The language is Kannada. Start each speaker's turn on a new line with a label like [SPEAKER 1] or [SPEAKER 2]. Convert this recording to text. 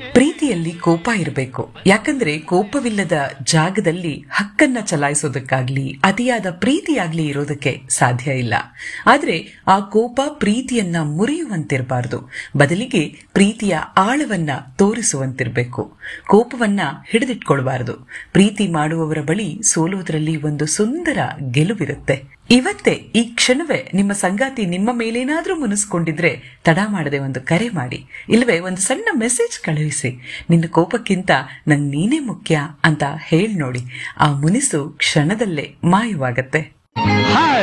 [SPEAKER 1] ಪ್ರೀತಿಯಲ್ಲಿ ಕೋಪ ಇರಬೇಕು ಯಾಕಂದ್ರೆ ಕೋಪವಿಲ್ಲದ ಜಾಗದಲ್ಲಿ ಹಕ್ಕನ್ನ ಚಲಾಯಿಸೋದಕ್ಕಾಗ್ಲಿ ಅತಿಯಾದ ಪ್ರೀತಿಯಾಗ್ಲಿ ಇರೋದಕ್ಕೆ ಸಾಧ್ಯ ಇಲ್ಲ ಆದ್ರೆ ಆ ಕೋಪ ಪ್ರೀತಿಯನ್ನ ಮುರಿಯುವಂತಿರಬಾರದು ಬದಲಿಗೆ ಪ್ರೀತಿಯ ಆಳವನ್ನ ತೋರಿಸುವಂತಿರಬೇಕು ಕೋಪವನ್ನ ಹಿಡಿದಿಟ್ಕೊಳ್ಬಾರದು ಪ್ರೀತಿ ಮಾಡುವವರ ಬಳಿ ಸೋಲೋದ್ರಲ್ಲಿ ಒಂದು ಸುಂದರ ಗೆಲುವಿರುತ್ತೆ ಇವತ್ತೇ ಈ ಕ್ಷಣವೇ ನಿಮ್ಮ ಸಂಗಾತಿ ನಿಮ್ಮ ಮೇಲೇನಾದ್ರೂ ಮುನಿಸ್ಕೊಂಡಿದ್ರೆ ತಡ ಮಾಡದೆ ಒಂದು ಕರೆ ಮಾಡಿ ಇಲ್ಲವೇ ಒಂದು ಸಣ್ಣ ಮೆಸೇಜ್ ಕಳುಹಿಸಿ ನಿನ್ನ ಕೋಪಕ್ಕಿಂತ ನಂಗ್ ನೀನೇ ಮುಖ್ಯ ಅಂತ ಹೇಳ್ ನೋಡಿ ಆ ಮುನಿಸು ಕ್ಷಣದಲ್ಲೇ ಮಾಯವಾಗತ್ತೆ